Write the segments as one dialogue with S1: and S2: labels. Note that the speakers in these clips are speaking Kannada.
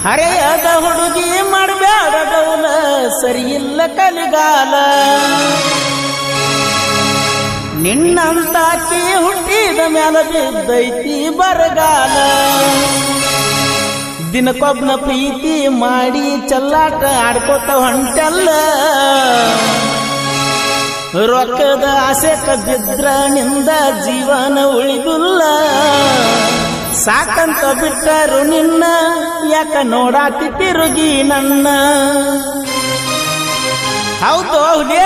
S1: ಹರೆಯದ ಹುಡುಗಿ ಮಾಡಬೇಡ ಡೌಲ ಸರಿ ಇಲ್ಲ ಕಲಿಗಾಲ ನಿನ್ನಂತಾಕಿ ಹುಟ್ಟಿದ ಮ್ಯಾಲ ಬಿದ್ದೈತಿ ಬರಗಾಲ ದಿನಕ್ಕೊಬ್ನ ಪ್ರೀತಿ ಮಾಡಿ ಚಲ್ಲಾಟ ಆಡ್ಕೋತ ಹೊಂಟಲ್ಲ ರೊಕ್ಕದ ಆಸೆಕ ಬಿದ್ರ ನಿಂದ ಜೀವನ ಉಳಿದುಲ್ಲ ಸಾಕಂತ ಬಿಟ್ಟರು ನಿನ್ನ ಯಾಕ ನೋಡಾತಿ ತಿರುಗಿ ನನ್ನ ಹೌದು ಹುಲಿಯ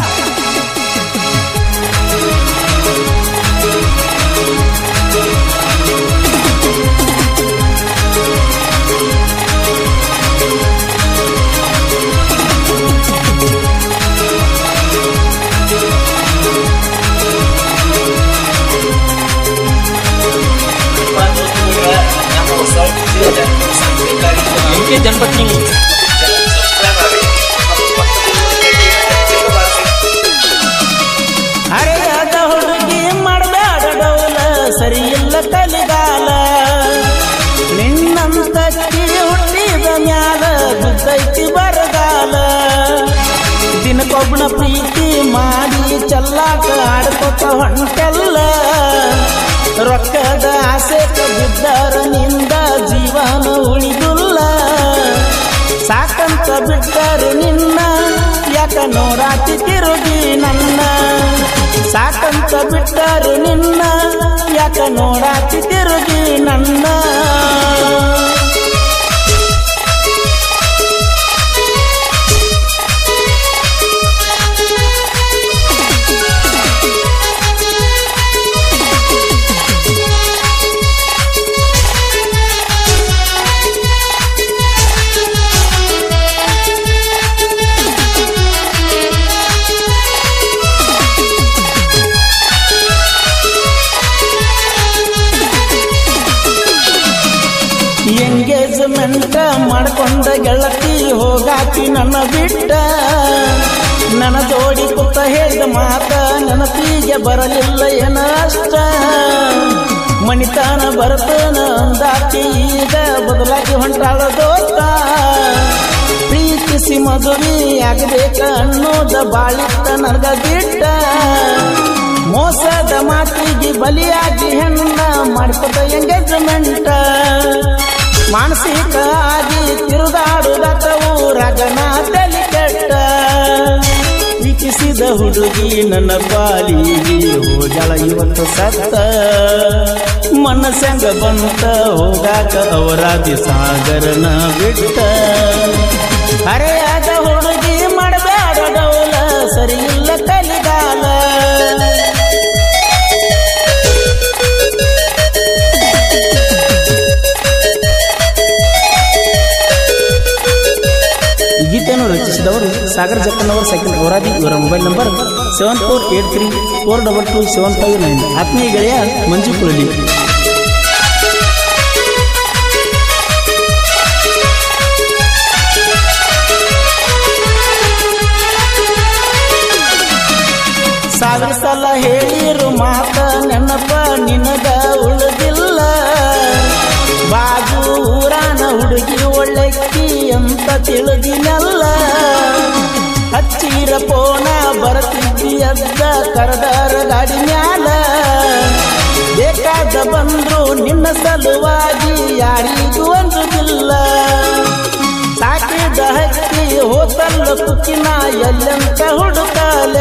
S2: ಎಂ ಕೆ ಜನಪತಿ
S1: ಹರೆಯದ ಹುಡುಗಿ ಮಾಡಬೇಡ ಡೌಲ ಸರಿ ಇಲ್ಲ ಕಲಿಗಾಲ ನಿನ್ನಂತ ಕಿವಿ ಹುಟ್ಟಿದ ಮ್ಯಾಲ ಬಿದ್ದೈತಿ ಬರಗಾಲ ದಿನಕ್ಕೊಬ್ಬನ ಪ್ರೀತಿ ಮಾಡಿ ಚಲ್ಲಾಟ ಆಡ್ಕೊತ ಹೊಂಟೆಲ್ಲ ರೊಕ್ಕದ ಆಸೆಕ ಬಿದ್ದರ ನಿಂದ ಜೀವನ ಉಳಿದುಲ್ಲ ಸಾಕಂತ ಬಿಟ್ಟರು ನಿನ್ನ ಯಾಕ ನೋಡಾತಿ ತಿರುಗಿ ನನ್ನ ಸಾಕಂತ ಬಿಟ್ಟರು ನಿನ್ನ ಯಾಕ ನೋಡಾತಿ ತಿರುಗಿ ನನ್ನ ಎಂಗೇಜ್ಮೆಂಟ್ ಮಾಡ್ಕೊಂಡ ಗೆಳತಿ ಹೋಗಾಕಿ ನನ್ನ ಬಿಟ್ಟ ನನ್ನ ಜೋಡಿ ಕುತ್ತ ಹೇಳಿದ ಮಾತ ನೆನಪಿಗೆ ಬರಲಿಲ್ಲ ಏನ ಅಷ್ಟ ಮಣಿತಾನ ಬರ್ತನ ಅಂದಾಕಿ ಈಗ ಬದಲಾಗಿ ಹೊಂಟಾಳ ದೋಸ್ತ ಪ್ರೀತಿಸಿ ಮದುವೆ ಆಗಬೇಕ ಅನ್ನೋದ ಬಾಳಿತ್ತ ನನಗ ಬಿಟ್ಟ ಮೋಸದ ಮಾತಿಗೆ ಬಲಿಯಾಗಿ ಹೆಣ್ಣ ಮಾಡ್ಕೊತ ಎಂಗೇಜ್ಮೆಂಟ್ ಮಾನಸಿಕ ಆಗಿ ತಿರುಗಾಡುದಟ ಊರಗನ ತಲೆ ಕೆಟ್ಟ ಪ್ರೀತಿಸಿದ ಹುಡುಗಿ ನನ್ನ ಪಾಲಿಗೆ ಹೋಗಳ ಇವತ್ತು ಸತ್ತ ಮನಸ್ಸಂಗ ಬಂತ ಹೋಗಾಕ ಅವರಾದಿ ಸಾಗರನ ಬಿಟ್ಟ ಹರೆಯಾದ ಹುಡುಗಿ ಮಾಡಬೇಡ ಡೌಲ ಸರಿ ಇಲ್ಲ ಕಲಿಗಾಲ ಈ ಗೀತೆಯನ್ನು ರಚಿಸಿದವರು ಸಾಗರ್ ಜಕ್ಕನವರ್ ಸೆಕೆಂಡ್ ಅವರಾದಿ ಇವರ mobile number seven four eight three four double two seven five nine ಆತ್ಮೀಯ ಗೆಳೆಯ ಮಂಜು ಕುಳಲಿ ಸಾವಿರ ಸಲ ಹೇಳಿರು ಮಾತ ನೆನಪ ನಿನಗ ಉಳಿದಿಲ್ಲ ಬಾಜು ಊರಾನ ಹುಡುಗಿ ಒಳ್ಳೆಕ್ಕಿ ಅಂತ ತಿಳಿದಿನಲ್ಲ ಹಚ್ಚಿರ ಪೋನ ಬರ್ತಿದ್ದಿ ಅದ್ದ ಕರದಾರ ಗಾಡಿ ಮ್ಯಾಲ ಬೇಕಾದ ಬಂದ್ರು ನಿನ್ನ ಸಲುವಾಗಿ ಯಾರಿಗೂ ಅಂಜುದಿಲ್ಲ ಸಾಕಿದ ಹಕ್ಕಿ ಹೋತಲ್ಲ ಕುಕ್ಕಿನ ಎಲ್ಲಂತ ಹುಡುಕಾಲ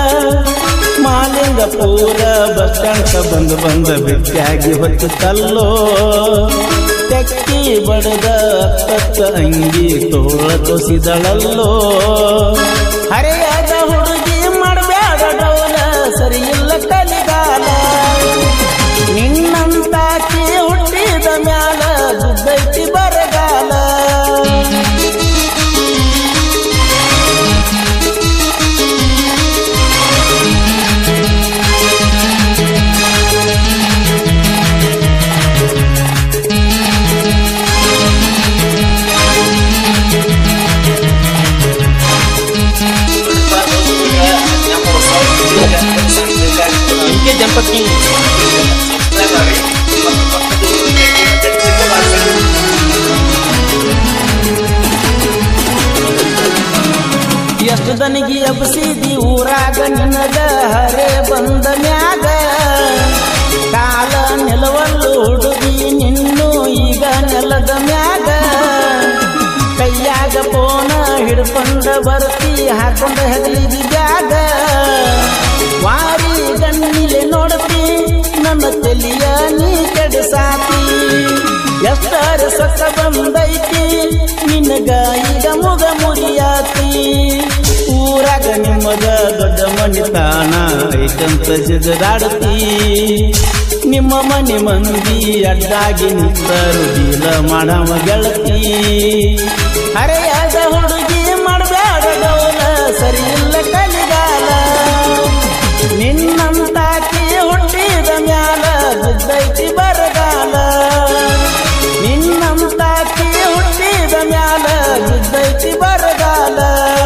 S1: ಮಾಲಿಂಗಪುರ ಬಸ್ ಸ್ಟ್ಯಾಂಡ್ ಬಂದು ಬಂದ ಭೇಟಿಯಾಗಿ ಹೊತ್ತಲ್ಲೋ ತೆಕ್ಕಿ ಬಡದ ಅತ್ತತ್ತ ಅಂಗಿ ತೋಳ ತೋಸಿದಳಲ್ಲೋ ಹರೆಯಾದ ಹುಡುಗಿ ಮಾಡಬೇಡ ಡೌಲ ಸರಿ ಇಲ್ಲ ಕಲಿಗಾಲ ನಿನ್ನಂತಾಕಿ ಹುಟ್ಟಿದ ಮ್ಯಾಲ ಬಿದ್ದೈತಿ ಬರಗಾಲ
S2: ಕುಟುಂಬ
S1: ಎದನಿಗೆ ಎಬ್ಸಿದಿ ಊರಾಗ ನಿನಗ ಹರೆ ಬಂದ ಮ್ಯಾಗ ಕಾಲ ನೆಲವಲ್ಲು ಹುಡುಗಿ ನಿನ್ನು ಈಗ ನೆಲದ ಮ್ಯಾಗ ಕೈಯಾಗ ಪೋನ ಹಿಡ್ಕೊಂಡ ಬರ್ತಿ ಹಾಕೊಂಡ ಹೆಗಲಿಗೆ ಜಾಗ ವಾರಿ ಗಣ್ಣಿಲೆ ನೋಡ್ತಿ ನನ್ನ ತಲಿಯ ನೀ ಕೆಡಸಾತಿ ಎಷ್ಟರ ಸತ್ತ ಬಂದೈತಿ ನಿನಗ ಈಗ ಮುಗ ಮುರಿಯಾತಿ ಊರಾಗ ನಿಮ್ಮದ ದೊಡ್ಡ ಮನಿತಾನ ಐತಂತ ಜಗದಾಡತಿ ನಿಮ್ಮ ಮನೆ ಮಂದಿ ಅಡ್ಡಾಗಿ ನಿಂತರು ಡೀಲ ಮಾಡವ ಗೆಳತಿ ಹರೆಯಾದ ಹುಡುಗಿ ಮಾಡಬೇಡ ಗೌಲ ಸರಿ ಇಲ್ಲ ಕಲಿಗಾಲ ನಿನ್ನಂತಾಕಿ ಹುಟ್ಟಿದ ಮ್ಯಾಲ ಬಿದ್ದೈತಿ ಬರಗಾಲ ನಿನ್ನಂತಾಕಿ ಹುಟ್ಟಿದ ಮ್ಯಾಲ ಬಿದ್ದೈತಿ ಬರಗಾಲ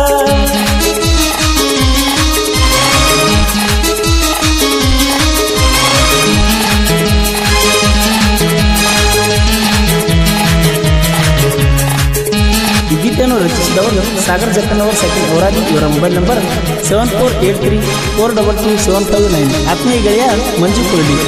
S1: ಈ ಗೀತೆಯನ್ನು ರಚಿಸಿದವರು ಸಾಗರ್ ಜಕ್ಕನವರ್ ಸೆಕೆಂಡ್ ಅವರಾಗಿ ಇವರ mobile number seven four eight three four double two seven five nine ಆತ್ಮೀಯ ಗೆಳೆಯ ಮಂಜು ಕುರಡಿ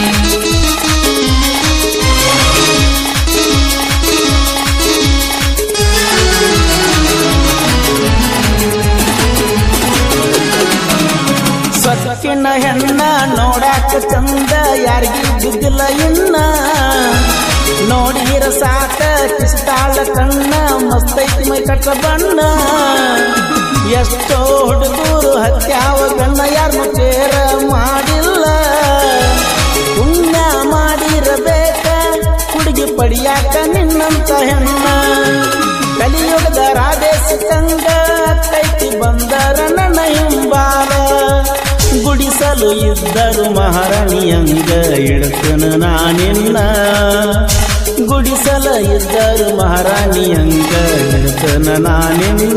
S1: ಸೊಕ್ಕಿನ ಹೆಣ್ಣ ನೋಡಾಕ ಚಂದ ಯಾರಿಗಿ ಬಿದ್ದಿಲ್ಲ ಇನ್ನ ನೋಡಿರ ಸಾಕ ಕಿಸ್ತಾಳ ಕಣ್ಣ ಮಸ್ತೈತಿ ಮೈ ಕಟ್ಟ ಬಣ್ಣ ಎಷ್ಟೋ ಹುಡುಗರು ಹತ್ಯಾವ ಗಣ್ಣ ಯಾರು ಚೇರ ಮಾಡಿಲ್ಲ ಪುಣ್ಯ ಮಾಡಿರಬೇಕ ಹುಡುಗಿ ಪಡಿಯಾಕ ನಿನ್ನಂತ ಹೆಣ್ಣ ಕಲಿಯುಗದ ರಾಧೇಶಕಂಗ ಕೈತಿ ಬಂದರ ನನ್ನ ಹಿಂಬಾಲ ಗುಡಿಸಲು ಇದ್ದರು ಮಹಾರಾಣಿಯಂಗ ಇಡ್ತನ ನಾನಿನ್ನ ಗುಡಿಸಲ ಇದ್ದರು ಮಹಾರಾಣಿಯಂಗ ಇಡ್ತನ ನಾನಿನ್ನ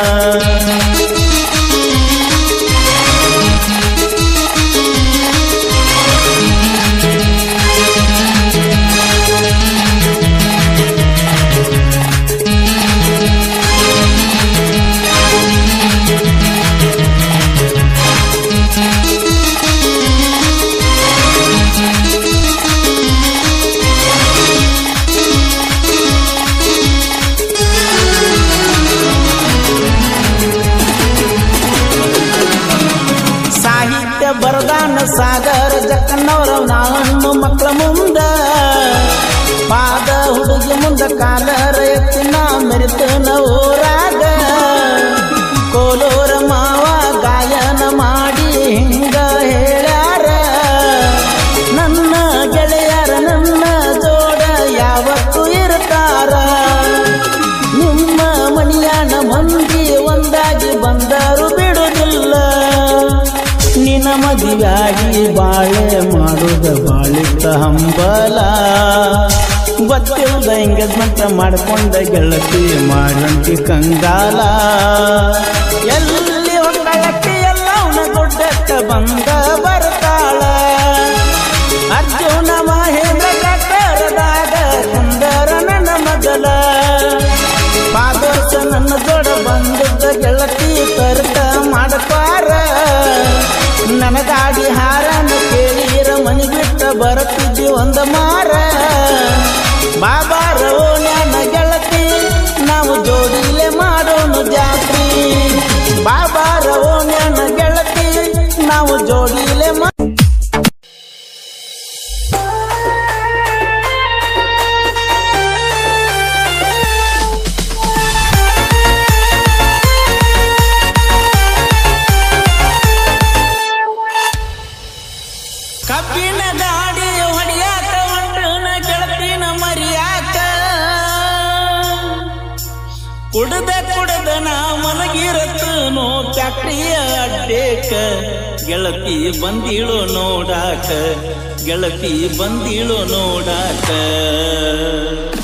S1: ಸಾಹಿತ್ಯ ಬರದಾನ ಸಾಗರ ಜಕ್ಕನ್ನವರ ನಾನು ಮಕ್ಕಳ ಮುಂದ ಪಾದ ಹುಡುಗಿ ಮುಂದ ಕಾಲರ ಎತ್ತಿನ ಮೆರಿತನ ಊರಾಗ ಕೋಲೂರ ಮಾವ ಗಾಯನ ಮಾಡಿ ಹಿಂಗ ಹೇಳ್ಯಾರ ನನ್ನ ಗೆಳೆಯರ ನನ್ನ ಜೋಡ ಯಾವತ್ತೂ ಇರ್ತಾರ ನಿಮ್ಮ ಮನಿಯಾನ ಮಂದಿ ಒಂದಾಗಿ ಬಂದರು ಬಿಡುವುದಿಲ್ಲ ನಿನ್ನ ಮದುವೆಯಾಗಿ ಬಾಳೆ ಮಾಡುದ ಬಾಳಿತ ಹಂಬಲ ಗೊತ್ತಿಲ್ಲದ ಎಂಗೇಜ್ಮೆಂಟ್ ಮಾಡ್ಕೊಂಡ ಗೆಳತಿ ಮಾಡಂತಿ ಕಂಗಾಲ ಎಲ್ಲಿ ಹೊಂದಳಕ್ಕೆ ಎಲ್ಲ ದೊಡ್ಡಕ್ಕ ಬಂದ ಬರ್ತಾಳ ಅರ್ಜುನ ಮಹೇಂದ್ರ ಕಟ್ಟರದಾಗ ಕುಂದರ ನನ್ನ ಮಗಲ ಪಾದೋಸ ನನ್ನ ಜೋಡ ಬಂದಿದ್ದ ಗೆಳತಿ ಕರ್ತ ಮಾಡಪಾರ ನನಗಾಡಿ ಹಾರನ ಕೇಳಿರ ಮನಿ ಬಿಟ್ಟ ಬರುತ್ತಿದ್ದಿ ಒಂದ ಮಾರ ಬಾಬಾರ ಓಣ್ಯಾನ ಗೆಳತಿ ನಾವು ಜೋಡಿಲೆ ಮಾಡೋಣ ಜಾತ್ರಿ ಬಾಬಾರ ಓಣ್ಯಾನ ಗೆಳತಿ ನಾವು ಜೋಡಿಲೆ ಮಾ ಕಬ್ಬಿನ ಗಾಡಿ ಹೊಡಿಯಾಕ ಹೊಂಟನ ಗೆಳತಿನ ಮರಿಯಾಕ ಕುಡ್ದ ಕುಡ್ದ ನಾ ಮಲಗಿರತನು ಫ್ಯಾಕ್ಟ್ರಿಯ ಅಡ್ಡೇಕ ಗೆಳತಿ ಬಂದಿಳು ನೋಡಾಕ ಗೆಳತಿ ಬಂದಿಳು ನೋಡಾಕ